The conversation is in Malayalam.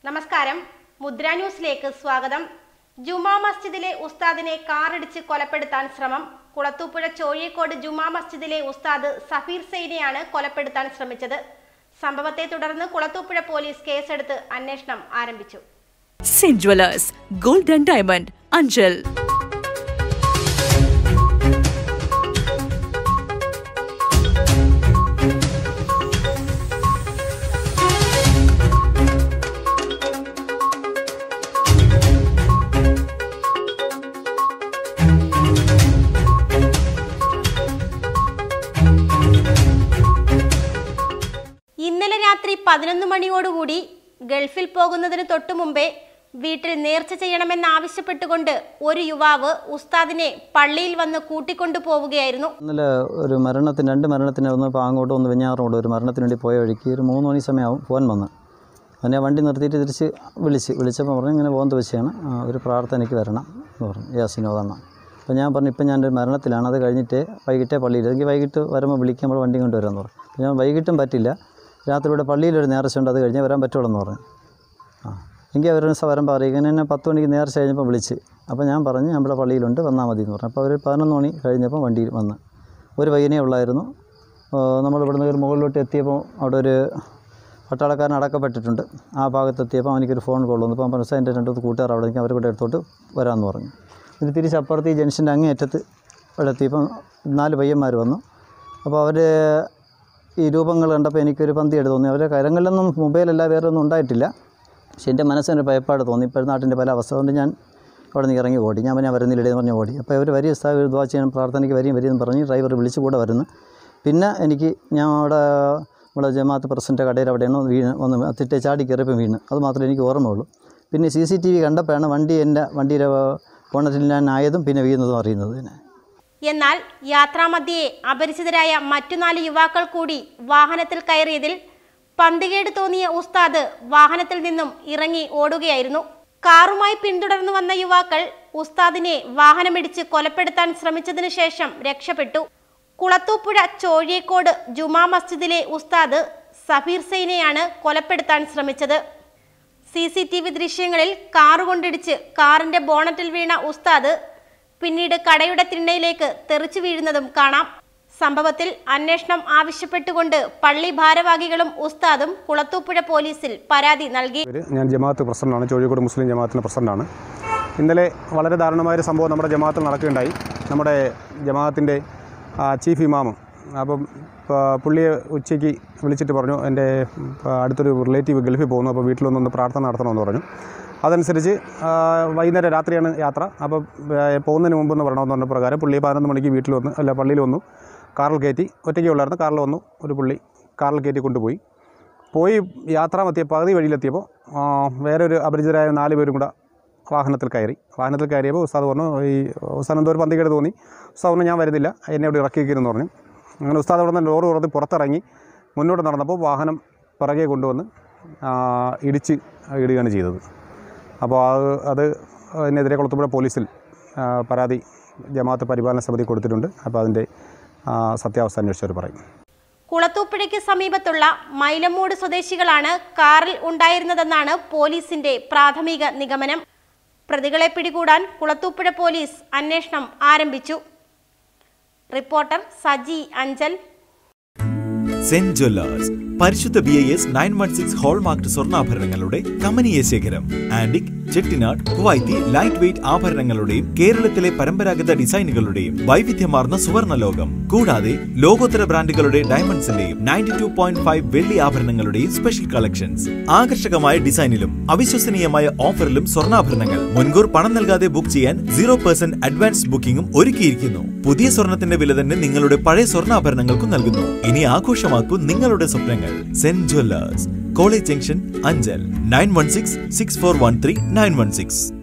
നമസ്കാരം മുദ്ര ന്യൂസിലേക്ക് സ്വാഗതം ജുമാ മസ്ജിദിലെ ഉസ്താദിനെ കാറിടിച്ച് കൊലപ്പെടുത്താൻ ശ്രമം കുളത്തൂപ്പുഴ ചോഴിയക്കോട് ജുമാ മസ്ജിദിലെ ഉസ്താദ് സഫീർ സൈനെയാണ് കൊലപ്പെടുത്താൻ ശ്രമിച്ചത് സംഭവത്തെ തുടർന്ന് കുളത്തൂപ്പുഴ പോലീസ് കേസെടുത്ത് അന്വേഷണം ആരംഭിച്ചു Saint Jewellers gold and diamond Anchal ഇന്നലെ രാത്രി പതിനൊന്ന് മണിയോടുകൂടി ഗൾഫിൽ പോകുന്നതിന് തൊട്ടു മുമ്പേ വീട്ടിൽ നേർച്ച ചെയ്യണമെന്നാവശ്യപ്പെട്ടുകൊണ്ട് ഒരു യുവാവ് ഉസ്താദിനെ പള്ളിയിൽ വന്ന് കൂട്ടിക്കൊണ്ടു പോവുകയായിരുന്നു ഇന്നലെ ഒരു മരണത്തിന് രണ്ട് മരണത്തിന് ഒന്ന് പാങ്ങോട്ട് ഒന്ന് വെഞ്ഞാറോട് ഒരു മരണത്തിന് വേണ്ടി പോയ വഴിക്ക് ഒരു മൂന്ന് മണി സമയമാവും ഫോൻ വന്ന് അങ്ങനെ വണ്ടി നിർത്തിയിട്ട് തിരിച്ച് വിളിച്ച് വിളിച്ചപ്പോൾ പറഞ്ഞു ഇങ്ങനെ പോകുന്ന വെച്ചാണ് ഒരു പ്രാർത്ഥനയ്ക്ക് വരണം എന്ന് പറഞ്ഞു യാസിനോദണ്ണ അപ്പോൾ ഞാൻ പറഞ്ഞു ഇപ്പം ഞാനൊരു മരണത്തിലാണ് അത് കഴിഞ്ഞിട്ട് വൈകിട്ടേ പള്ളിയിൽ എനിക്ക് വൈകിട്ട് വരുമ്പോൾ വിളിക്കുമ്പോൾ വണ്ടി കൊണ്ട് വരാമെന്ന് പറഞ്ഞു അപ്പോൾ ഞാൻ വൈകിട്ടും പറ്റില്ല രാത്രി ഇവിടെ പള്ളിയിലൊരു നേർച്ച ഉണ്ട് അത് കഴിഞ്ഞേ വരാൻ പറ്റുള്ളൂ എന്ന് പറഞ്ഞു ആ എങ്കിൽ അവർ വരുമ്പോൾ പറയും ഇങ്ങനെ എന്നെ പത്ത് മണിക്ക് നേർച്ച കഴിഞ്ഞപ്പോൾ വിളിച്ച് അപ്പോൾ ഞാൻ പറഞ്ഞു ഞാൻ ഇവിടെ പള്ളിയിലുണ്ട് വന്നാൽ മതി എന്ന് പറഞ്ഞു അപ്പോൾ അവർ പതിനൊന്ന് മണി കഴിഞ്ഞപ്പോൾ വണ്ടിയിൽ വന്ന് ഒരു പയ്യനേ ഉള്ളായിരുന്നു നമ്മൾ ഇവിടുന്ന് ഒരു മുകളിലോട്ട് എത്തിയപ്പോൾ അവിടെ ഒരു പട്ടാളക്കാരൻ അടക്കപ്പെട്ടിട്ടുണ്ട് ആ ഭാഗത്തെത്തിയപ്പോൾ എനിക്കൊരു ഫോൺ കോൾ വന്നു അപ്പോൾ പറഞ്ഞു "സാർ, എൻ്റെ രണ്ട് കൂട്ടുകാർ അവിടെ നിൽക്കും അവരുടെ അടുത്തോട്ട് വരാമെന്ന് പറഞ്ഞു ഇത് തിരിച്ച് അപ്പുറത്ത് ഈ ജംഗ്ഷൻ്റെ അങ്ങേയറ്റത്ത് ഇവിടെ എത്തിയപ്പോൾ നാല് പയ്യന്മാർ വന്നു അപ്പോൾ അവർ ഈ രൂപങ്ങൾ കണ്ടപ്പോൾ എനിക്കൊരു പന്തിയായിട്ട് തോന്നി അവരുടെ കരങ്ങളിലൊന്നും മൊബൈലല്ല വേറെ ഒന്നും ഉണ്ടായിട്ടില്ല പക്ഷേ എൻ്റെ മനസ്സിനൊരു ഭയപ്പാട് തോന്നി ഇപ്പോൾ നാട്ടിൻ്റെ പല അവസ്ഥ കൊണ്ട് ഞാൻ അവിടെ നിന്ന് ഇറങ്ങി ഓടി ഞാൻ ഞാൻ വരുന്നില്ല എന്ന് പറഞ്ഞ് ഓടി അപ്പോൾ ഇവർ വരി സ്ഥാപനം ദ്വാ ചെയ്യാൻ പ്രാർത്ഥനയ്ക്ക് വരിയും വരിയെന്ന് പറഞ്ഞ് ഡ്രൈവർ വിളിച്ച് കൂടെ വരുന്നു പിന്നെ എനിക്ക് ഞാൻ അവിടെ നമ്മുടെ ജമാഅത്ത് പ്രസിഡൻ്റെ കടയിൽ അവിടെയാണ് വീണ് ഒന്ന് അത്തിട്ട് ചാടി കയറിയപ്പോൾ വീണ് അത് മാത്രമേ എനിക്ക് ഓർമ്മയുള്ളൂ പിന്നെ സി സി ടി വി കണ്ടപ്പോഴാണ് വണ്ടി എൻ്റെ വണ്ടിയുടെ ബോണറ്റിൽ ഞാൻ ആയതും പിന്നെ വീഴുന്നതും അറിയുന്നത് തന്നെ എന്നാൽ യാത്രാമധ്യേ അപരിചിതരായ മറ്റു നാല് യുവാക്കൾ കൂടി വാഹനത്തിൽ കയറിയതിൽ പന്തികേട് തോന്നിയ ഉസ്താദ് വാഹനത്തിൽ നിന്നും ഇറങ്ങി ഓടുകയായിരുന്നു കാറുമായി പിന്തുടർന്നു വന്ന യുവാക്കൾ ഉസ്താദിനെ വാഹനമിടിച്ച് കൊലപ്പെടുത്താൻ ശ്രമിച്ചതിനു ശേഷം രക്ഷപ്പെട്ടു കുളത്തൂപ്പുഴ ചോഴിയക്കോട് ജുമാ മസ്ജിദിലെ ഉസ്താദ് സഫീർ സൈനെയാണ് കൊലപ്പെടുത്താൻ ശ്രമിച്ചത് സി സി ടി വി ദൃശ്യങ്ങളിൽ കാറ് കൊണ്ടിടിച്ച് കാറിന്റെ ബോണറ്റിൽ വീണ ഉസ്താദ് പിന്നീട് കടയുടെ തിണ്ണയിലേക്ക് തെറിച്ചു വീഴുന്നതും കാണാം സംഭവത്തിൽ അന്വേഷണം ആവശ്യപ്പെട്ടുകൊണ്ട് പള്ളി ഭാരവാഹികളും ഉസ്താദും കുളത്തൂപ്പുഴ പോലീസിൽ പരാതി നൽകി പേര് ഞാൻ ജമാഅത്ത് പ്രസിഡന്റാണ് ചോഴിക്കോട് മുസ്ലിം ജമാഅത്തിൻ്റെ പ്രസിഡന്റാണ് ഇന്നലെ വളരെ ദാരുണമായൊരു സംഭവം നമ്മുടെ ജമാഅത്തിൽ നടക്കുകയുണ്ടായി നമ്മുടെ ജമാഅത്തിൻ്റെ ആ, ചീഫ് ഇമാമും അപ്പം ആ, പുള്ളിയെ ഉച്ചയ്ക്ക് വിളിച്ചിട്ട് പറഞ്ഞു എൻ്റെ ആ, അടുത്തൊരു റിലേറ്റീവ് ഗൾഫിൽ പോകുന്നു അപ്പോൾ വീട്ടിലൊന്നൊന്ന് പ്രാർത്ഥന നടത്തണമെന്ന് പറഞ്ഞു അതനുസരിച്ച് ആ, വൈകുന്നേരം രാത്രിയാണ് യാത്ര അപ്പോൾ ആ, പോകുന്നതിന് മുമ്പെന്ന് പറയണമെന്ന് പറഞ്ഞ പ്രകാരം പുള്ളി പതിനൊന്ന് മണിക്ക് വീട്ടിൽ വന്ന് അല്ല പള്ളിയിൽ വന്നു കാറിൽ കയറ്റി ഒറ്റയ്ക്ക് ഉള്ളായിരുന്നു കാറിൽ വന്നു ഒരു പുള്ളി കാറിൽ കയറ്റി കൊണ്ടുപോയി പോയി യാത്രാമത്തിയ പകുതി വഴിയിലെത്തിയപ്പോൾ ആ, വേറെ ഒരു അപരിചിതരായ നാല് പേരും കൂടെ വാഹനത്തിൽ കയറി വാഹനത്തിൽ കയറിയപ്പോൾ ഉസ്താദ് പറഞ്ഞു ഈ ഉസ്താദ് എന്തോ ഒരു പന്തികേട് തോന്നി ഉസ്താദ് പറഞ്ഞു ഞാൻ വരുന്നില്ല എന്നെ ഇവിടെ ഇറക്കിയിരിക്കുന്നു പറഞ്ഞു അങ്ങനെ ഉസ്താദ് അവിടെ നിന്ന് ലോറ് തുറന്ന് പുറത്തിറങ്ങി മുന്നോട്ട് നടന്നപ്പോൾ വാഹനം പിറകെ കൊണ്ടുവന്ന് ആ, ഇടിച്ച് ഇടുകയാണ് ചെയ്തത് അപ്പോൾ അത് അത് അതിനെതിരെ കുളത്തുപുഴ പോലീസിൽ ആ, പരാതി ജമാഅത്ത് പരിപാലന സമിതി കൊടുത്തിട്ടുണ്ട് അപ്പോൾ അതിൻ്റെ ആ, സത്യാവസ്ഥ അന്വേഷിച്ചവർ പറയും കുളത്തൂപ്പുഴയ്ക്ക് സമീപത്തുള്ള മൈലമൂട് സ്വദേശികളാണ് കാറിൽ ഉണ്ടായിരുന്നതെന്നാണ് പോലീസിന്റെ പ്രാഥമിക നിഗമനം പ്രതികളെ പിടികൂടാൻ കുളത്തൂപ്പുഴ പോലീസ് അന്വേഷണം ആരംഭിച്ചു reporter Saji Anchal Saint Jewellers പരിശുദ്ധ B I S nine one six hallmark സ്വർണ്ണാഭരണങ്ങളുടെ കമനീയ ശേഖരം antique Chettinad Kuwaiti light weight ആഭരണങ്ങളുടെയും കേരളത്തിലെ പരമ്പരാഗത ഡിസൈനുകളുടെയും വൈവിധ്യമാർന്ന സുവർണ്ണ ലോകം കൂടാതെ ലോകോത്തര ബ്രാൻഡുകളുടെ ഡയമണ്ട്സിന്റെയും നയൻറ്റി ടു പോയിന്റ് ഫൈവ് വെള്ളി ആഭരണങ്ങളുടെയും സ്പെഷ്യൽ കളക്ഷൻസ് ആകർഷകമായ ഡിസൈനിലും അവിശ്വസനീയമായ ഓഫറിലും സ്വർണ്ണാഭരണങ്ങൾ മുൻകൂർ പണം നൽകാതെ ബുക്ക് ചെയ്യാൻ സീറോ പെർസെന്റ് അഡ്വാൻസ് ബുക്കിംഗും ഒരുക്കിയിരിക്കുന്നു പുതിയ സ്വർണത്തിന്റെ വില തന്നെ നിങ്ങളുടെ പഴയ സ്വർണ്ണാഭരണങ്ങൾക്കും നൽകുന്നു ഇനി ആഘോഷമാക്കൂ നിങ്ങളുടെ സ്വപ്നങ്ങൾ Saint Jewellers college junction Anchal nine one six six four one three nine one six